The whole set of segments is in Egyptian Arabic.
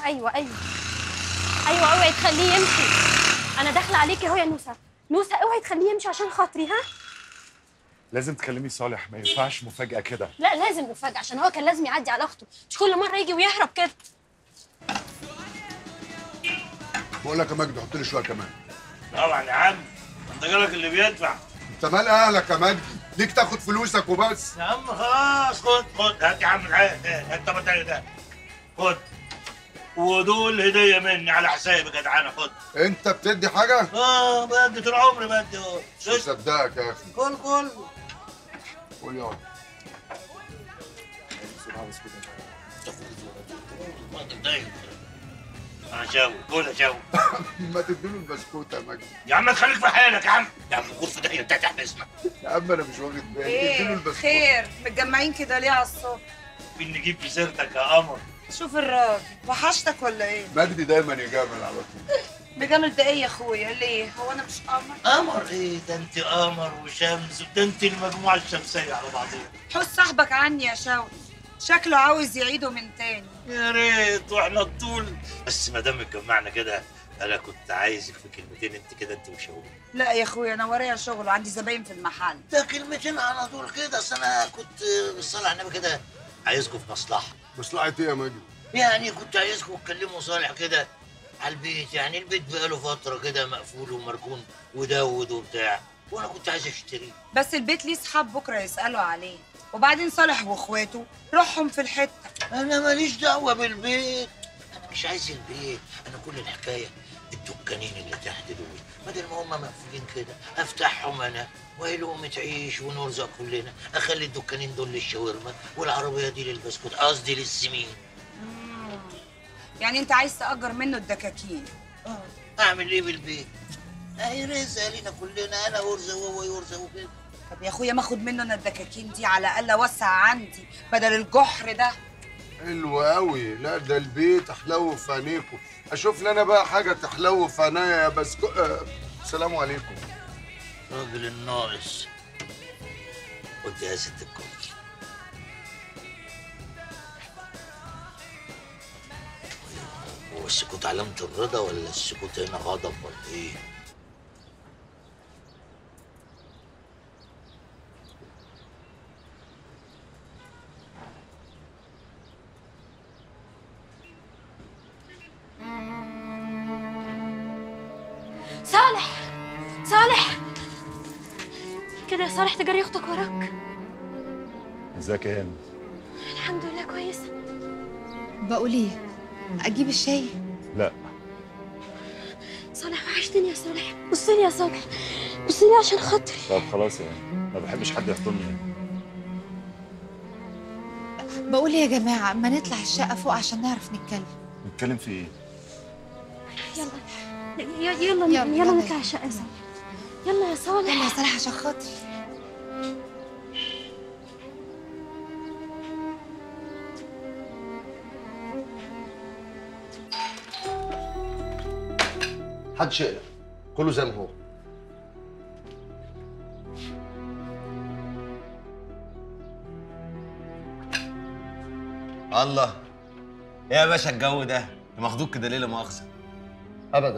ايوه ايوه ايوه اوعي تخليه يمشي انا داخله عليكي اهو يا نوسه نوسه اوعي تخليه يمشي عشان خاطري ها لازم تكلمي صالح ما ينفعش مفاجأة كده لا لازم مفاجاه عشان هو كان لازم يعدي على اخته مش كل مره يجي ويهرب كده بقول لك يا مجدي حط لي شويه كمان طبعا يا عم انت جالك اللي بيدفع انت مال اهلك يا مجدي ليك تاخد فلوسك وبس يا عم خلاص خد خد هات يا عم العيال انت بتاعي ده خد ودول هديه مني على حسابي يا جدعانه خد انت بتدي حاجه اه بدي طول عمري بدي اهو مش مصدقك يا اخي كل كل قول يا انا شاوي كل شاوي ما تديله البسكوت يا مجدي يا عم خليك في حالك يا عم يا عم غرفه ده انت تحبسنا يا عم انا مش واخد بالي اديله ايه البسكوت خير متجمعين كده ليه على الصبح مين نجيب في سيرتك يا قمر شوف الراجل وحشتك ولا ايه مجدي دايما يجامل على طول بجامل ده ايه يا اخويا ليه هو انا مش قمر قمر ايه ده انت قمر وشمس ده انت المجموعه الشمسيه على بعضيها حس صاحبك عني يا شوقي شكله عاوز يعيده من تاني يا ريت واحنا الطول بس ما دام اتجمعنا كده انا كنت عايزك في كلمتين انت كده انت وشاوي لا يا اخويا انا ورايا شغل وعندي زباين في المحل ده كلمتين على طول كده اصل انا كنت بالصلاه على النبي كده عايزكم في مصلحه مصلحة ايه يا مجدي يعني كنت عايزكم تكلموا صالح كده على البيت يعني البيت بقاله فتره كده مقفول ومركون ودود وبتاع وانا كنت عايز اشتريه بس البيت ليه صحاب بكره يسالوا عليه وبعدين صالح واخواته روحهم في الحته انا ماليش دعوه بالبيت انا مش عايز البيت انا كل الحكايه الدكانين اللي تحت دول بدل ما هم مقفولين كده افتحهم انا وهي لقمة عيش ونرزق كلنا اخلي الدكانين دول للشاورما والعربيه دي للبسكوت قصدي للسمين يعني انت عايز تاجر منه الدكاكين آه، اعمل ايه بالبيت اهي رزق لينا كلنا انا يرزق وهو يرزق وكده طب يا اخويا ما اخد منه انا الدكاكين دي على الاقل اوسع عندي بدل الجحر ده حلو قوي لا ده البيت احلو في عينيكم اشوف لنا بقى حاجه تحلو في عينيا يا بسكوت آه. السلام عليكم راجل الناقص قلت يا ست الكل هو السكوت علامة الرضا ولا السكوت هنا غضب ولا ايه؟ صالح صالح كده يا صالح تجري اختك وراك ازيك يا هند الحمد لله كويسه بقول ايه اجيب الشاي لا صالح وحشتني يا صالح بص لي يا صالح بص لي عشان خاطري طب خلاص يعني ما بحبش حد يحضني يعني بقول ايه يا جماعه ما نطلع الشقه فوق عشان نعرف نتكلم نتكلم في ايه يلا ي- يلا يلا, يلا، يلا يلا. نطلع الشقه سوا يلا يا صالح يلا يا صالح عشان خاطري محدش يقلق كله زي ما هو الله ايه يا باشا الجو ده أنت مخضوض كده ليه لا مؤاخذه ابدا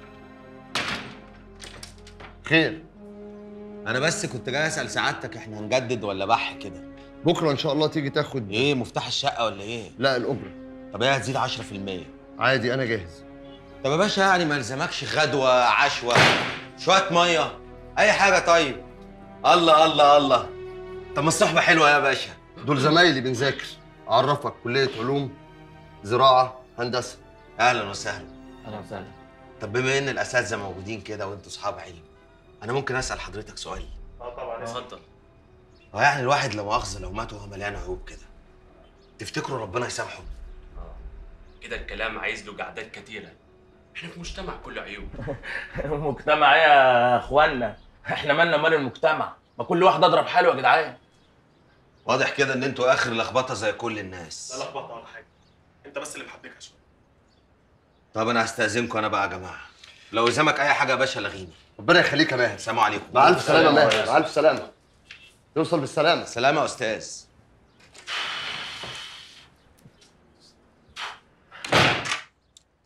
خير انا بس كنت جاي اسال سعادتك احنا هنجدد ولا بح كده بكره ان شاء الله تيجي تاخد ايه مفتاح الشقه ولا ايه لا الاجره طب ايه هتزيد 10% عادي انا جاهز طب يا باشا يعني ما يلزمكش غدوه عشوه شويه ميه اي حاجه طيب الله الله الله طب ما الصحبه حلوه يا باشا دول زمايلي بنذاكر اعرفك كليه علوم زراعه هندسه اهلا وسهلا اهلا وسهلا طب بما ان الاساتذه موجودين كده وانتوا اصحاب علم انا ممكن اسال حضرتك سؤال اه طبعا اتفضل هو يعني الواحد لو مؤاخذه لو مات وهو مليان عيوب كده تفتكروا ربنا يسامحه كده الكلام عايز له قعدات كتيرة احنا في مجتمع كله عيوب مجتمع ايه يا اخوانا احنا مالنا مال المجتمع ما كل واحد اضرب حاله يا جدعان واضح كده ان انتوا اخر لخبطه زي كل الناس لا لخبطه ولا حاجه انت بس اللي محبكها شويه طب انا هستاذنكم انا بقى يا جماعه لو يلزمك اي حاجه يا باشا لغيني ربنا يخليك يا ماهر سلام عليكم مع الف سلامه يا ماهر مع الف سلامه يوصل بالسلامه سلامه يا استاذ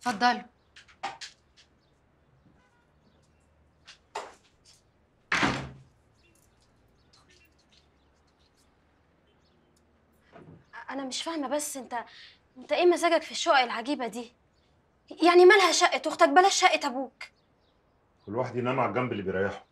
اتفضلوا انا مش فاهمه بس انت انت ايه مزاجك في الشقق العجيبه دي يعني مالها شقه اختك بلاش شقه ابوك كل واحد ينام على الجنب اللي بيريحه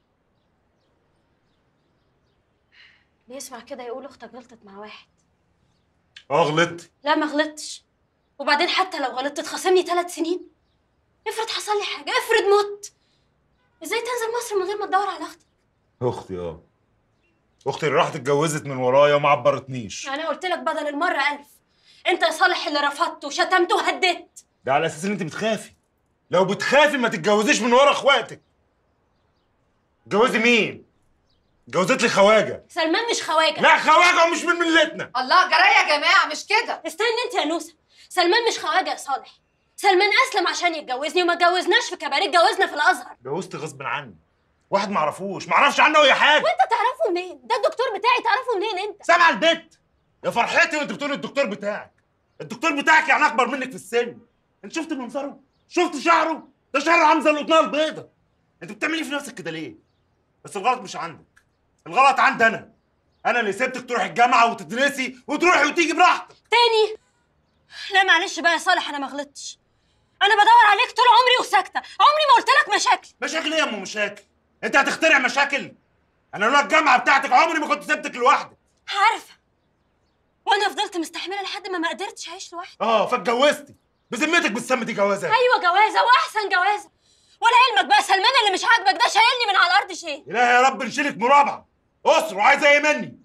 اللي يسمع كده يقول اختك غلطت مع واحد اه غلطت لا ما غلطتش وبعدين حتى لو غلطت تخاصمني ثلاث سنين افرض حصل لي حاجه افرض مت ازاي تنزل مصر من غير ما تدور على اختك اختي اه اختي اللي راحت اتجوزت من ورايا وما عبرتنيش انا قلت لك بدل المره ألف انت يا صالح اللي رفضته وشتمته وهددت ده على اساس ان انت بتخافي لو بتخافي ما تتجوزيش من ورا اخواتك اتجوزي مين اتجوزت لي خواجه سلمان مش خواجه لا خواجه ومش من ملتنا الله جرايه يا جماعه مش كده استنى انت يا نوسه سلمان مش خواجه يا صالح سلمان اسلم عشان يتجوزني وما اتجوزناش في كباريه اتجوزنا في الازهر اتجوزت غصب عني واحد ما اعرفوش ما اعرفش عنه اي حاجه وانت تعرفه منين ده الدكتور بتاعي تعرفه منين انت سامع البت يا فرحتي وانت بتقول الدكتور بتاعك الدكتور بتاعك يعني اكبر منك في السن انت شفت منظره شفت شعره ده شعره عامل زي القطنه البيضه انت بتعملي في نفسك كده ليه بس الغلط مش عندك الغلط عندي انا انا اللي سبتك تروحي الجامعه وتدرسي وتروحي وتيجي براحتك تاني لا معلش بقى يا صالح انا ما غلطتش انا بدور عليك طول عمري وساكته عمري ما قلت لك مشاكل مشاكل ايه يا ام مشاكل انت هتخترع مشاكل انا لولا الجامعه بتاعتك عمري ما كنت سبتك لوحدك عارفه وانا فضلت مستحمله لحد ما ما قدرتش اعيش لوحدي اه فاتجوزتي بذمتك بالسم دي جوازات ايوه جوازه واحسن جوازه ولا علمك بقى سلمان اللي مش عاجبك ده شايلني من على الارض شيء إلهي يا رب نشيلك مرابعه اسر وعايزه ايه مني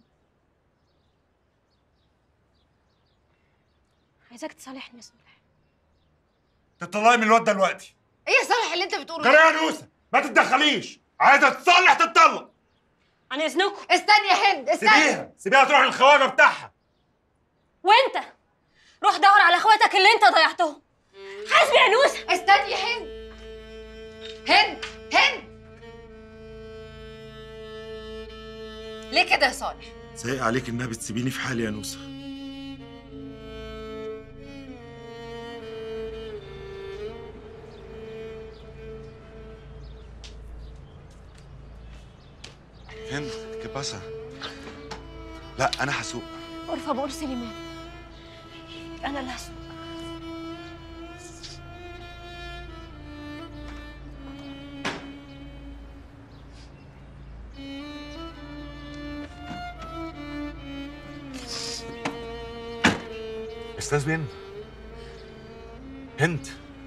عايزاك تصالحني يا صالح تطلعي من الواد ده دلوقتي ايه يا صالح اللي انت بتقوله جرى يا نوسه ما تتدخليش عايزه تصلح تتطلق عن اذنكم استني يا هند استني سيبيها سيبيها تروح للخواجه بتاعها وانت روح دور على اخواتك اللي انت ضيعتهم حاسبي يا نوسه استني يا هند هند هند ليه كده يا صالح سايق عليك انها بتسيبيني في حالي يا نوسه هند ¿qué pasa? لا انا هسوق por favor سليمان انا اللي هسوق استاذ مين هند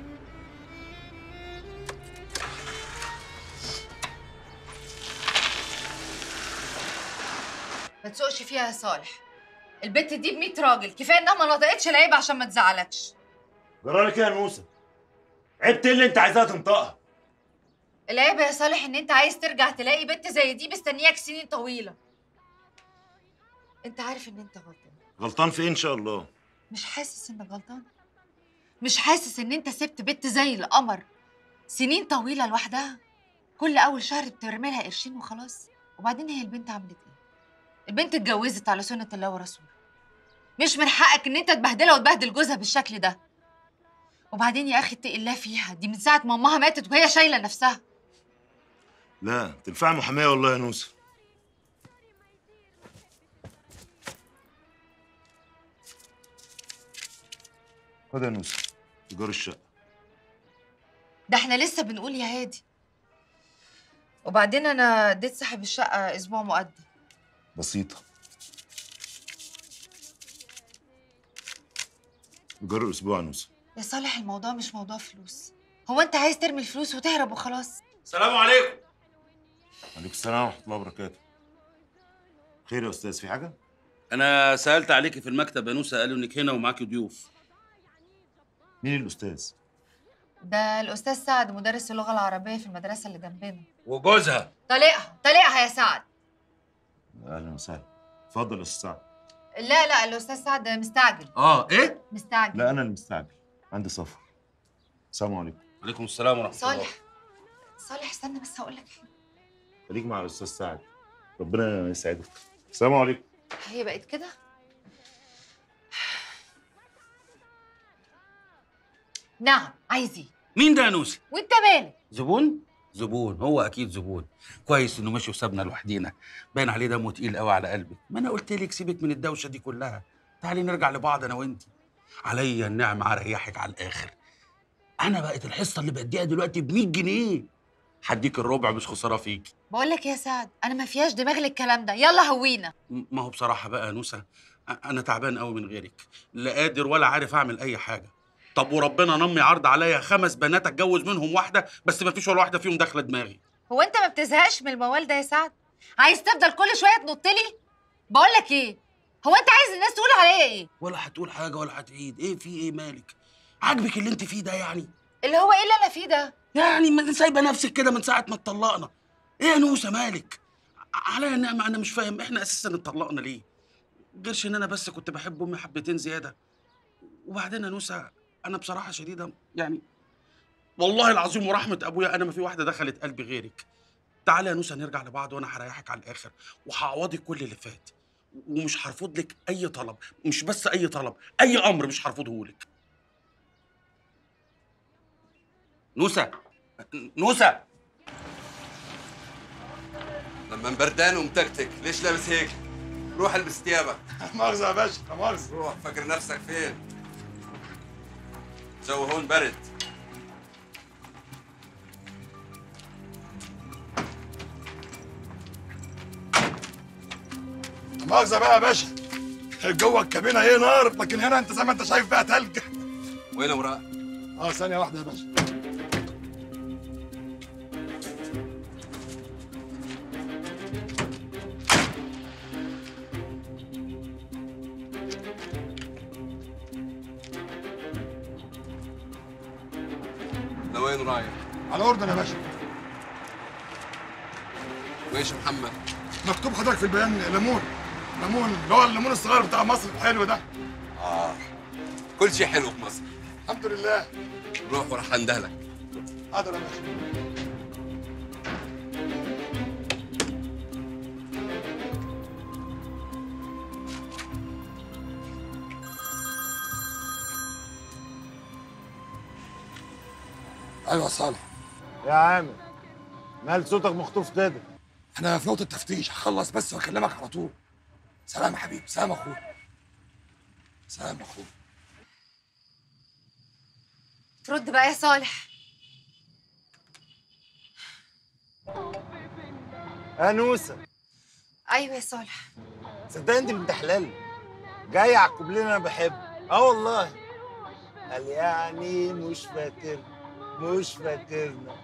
ما تسوقش فيها يا صالح البت دي ب 100 راجل كفايه انها ما نطقتش العيب عشان ما تزعلكش جرالك ايه يا نوسه عبت ايه اللي انت عايزاها تنطقها العيب يا صالح ان انت عايز ترجع تلاقي بنت زي دي مستنياك سنين طويله انت عارف ان انت غلطان غلطان في ايه ان شاء الله مش حاسس انك غلطان مش حاسس ان انت سبت بنت زي القمر سنين طويله لوحدها كل اول شهر بترمي لها قرشين وخلاص وبعدين هي البنت عملت ايه البنت اتجوزت على سنه الله ورسوله مش من حقك ان انت تبهدلها وتبهدل جوزها بالشكل ده وبعدين يا اخي اتقي الله فيها دي من ساعه ما امها ماتت وهي شايله نفسها لا تنفع محاميه والله يا نوسه خد يا نوسه ايجار الشقه ده احنا لسه بنقول يا هادي وبعدين انا اديت صاحب الشقه اسبوع مقدم بسيطه ايجار الاسبوع يا نوسه يا صالح الموضوع مش موضوع فلوس هو انت عايز ترمي الفلوس وتهرب وخلاص السلام عليكم عليكم السلام ورحمه الله وبركاته خير يا استاذ في حاجه انا سالت عليكي في المكتب يا نوسه قالوا انك هنا ومعاكي ضيوف مين الاستاذ ده الاستاذ سعد مدرس اللغه العربيه في المدرسه اللي جنبنا وجوزها طليقها طليقها يا سعد اهلا وسهلا اتفضل يا استاذ سعد لا لا الاستاذ سعد مستعجل اه ايه مستعجل لا انا المستعجل عندي سفر السلام عليكم عليكم السلام ورحمه الله صالح صالح استنى بس هقول لك حاجه خليك مع الاستاذ سعد ربنا يسعدك السلام عليكم هي بقت كده نعم عايز ايه مين ده يا نوسه وانت مالك زبون زبون هو اكيد زبون كويس انه مشي وسابنا لوحدينا باين عليه دمه تقيل قوي على قلبك ما انا قلت لك سيبك من الدوشه دي كلها تعالي نرجع لبعض انا وانت عليا النعمه اريحك على الاخر انا بقت الحصه اللي بديها دلوقتي ب 100 جنيه هديك الربع مش خساره فيكي بقول لك يا سعد انا ما فيهاش دماغ للكلام ده يلا هوينا م- ما هو بصراحه بقى يا نوسه أ- انا تعبان قوي من غيرك لا قادر ولا عارف اعمل اي حاجه طب وربنا نمي عرض عليا خمس بنات اتجوز منهم واحده بس ما فيش ولا واحده فيهم داخله دماغي هو انت ما بتزهقش من الموال ده يا سعد عايز تفضل كل شويه تنط لي بقول لك ايه هو انت عايز الناس تقول عليا ايه ولا هتقول حاجه ولا هتعيد ايه في ايه مالك عاجبك اللي انت فيه ده يعني اللي هو ايه اللي انا فيه ده يعني ما سايبه نفسك كده من ساعه ما اتطلقنا ايه يا نوسه مالك ع- عليا النعمه انا مش فاهم احنا اساسا اتطلقنا ليه غيرش ان انا بس كنت بحب امي حبتين زياده وبعدين يا نوسه انا بصراحه شديده يعني والله العظيم ورحمه ابويا انا ما في واحده دخلت قلبي غيرك تعالى يا نوسه نرجع لبعض وانا هريحك على الاخر وهعوضك كل اللي فات ومش هرفض لك اي طلب مش بس اي طلب اي امر مش هرفضه لك نوسه نوسه لما بردان ومتكتك ليش لابس هيك؟ روح البس ثيابك مؤاخذة يا باشا لا مؤاخذة روح فكر نفسك فين؟ جو هون برد لا مؤاخذة بقى يا باشا جوه الكابينة ايه نار لكن هنا انت زي ما انت شايف بقى تلج وين امرأة؟ اه ثانية واحدة يا باشا لوين رايح؟ على أردن يا باشا ويش محمد؟ مكتوب حضرتك في البيان ليمون ليمون اللي هو الليمون الصغير بتاع مصر الحلو ده اه كل شيء حلو في مصر الحمد لله روح وراح اندهلك حاضر يا باشا ايوه صالح يا عامر مال صوتك مخطوف كده احنا في نقطة تفتيش هخلص بس واكلمك على طول سلام يا حبيبي سلام يا اخويا سلام يا اخويا ترد بقى يا صالح انوسه ايوه يا صالح صدق انت بنت حلال جاي على الكوبليه اللي انا بحبه اه والله قال يعني مش فاكر مش فاكرنا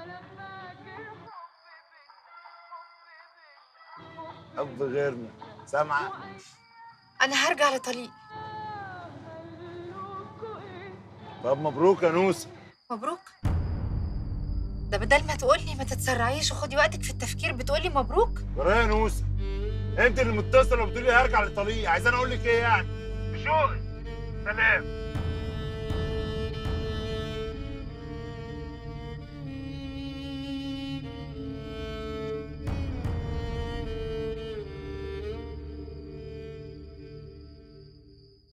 حب غيرنا سامعه انا هرجع لطليق طب مبروك يا نوسه مبروك ده بدل ما تقولي ما تتسرعيش وخدي وقتك في التفكير بتقولي مبروك ورايا يا نوسه انت اللي متصله وبتقولي هرجع لطليق عايزاني اقول لك ايه يعني بشوقي سلام